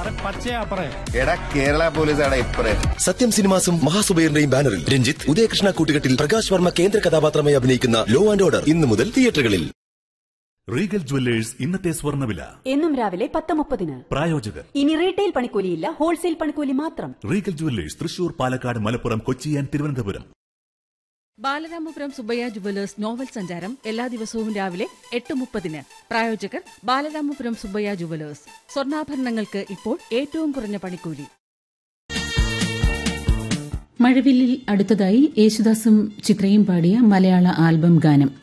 സാറേ പച്ചയാപ്പറേ എടാ കേരള പോലീസാണ് ഇപ്പറേ സത്യം സിനിമാസും മഹാസുബൈറിന്റെയും ബാനറിൽ രഞ്ജിത്ത് ഉദയകൃഷ്ണ കൂട്ടുകെട്ടിൽ പ്രകാശ് വർമ്മ കേന്ദ്ര കഥാപാത്രമായി അഭിനയിക്കുന്ന ലോ ആൻഡ് ഓർഡർ ഇന്നു മുതൽ തിയേറ്ററുകളിൽ റീഗൽ ജുവല്ലേഴ്സ് ഇന്നത്തെ സ്വർണ്ണവില എന്നും രാവിലെ പത്ത് മുപ്പതിന് പ്രായോജകർ ഇനി റീറ്റെയിൽ പണിക്കൂലിയില്ല ഹോൾസെയിൽ പണിക്കൂലി മാത്രം Regal jewellers Thrissur Palakkad Malappuram Kochi and Thiruvananthapuram Balaramapuram Subayya jewellers novel സഞ്ചാരം എല്ലാ ദിവസവും രാവിലെ എട്ട് മുപ്പതിന് പ്രായോജകർ ബാലരാമപുരം സുബയ്യ ജുവലേഴ്സ് സ്വർണ്ണാഭരണങ്ങൾക്ക് ഇപ്പോൾ ഏറ്റവും കുറഞ്ഞ പണിക്കൂലി മഴവില്ലിൽ അടുത്തതായി യേശുദാസും ചിത്രയും പാടിയ മലയാള ആൽബം ഗാനം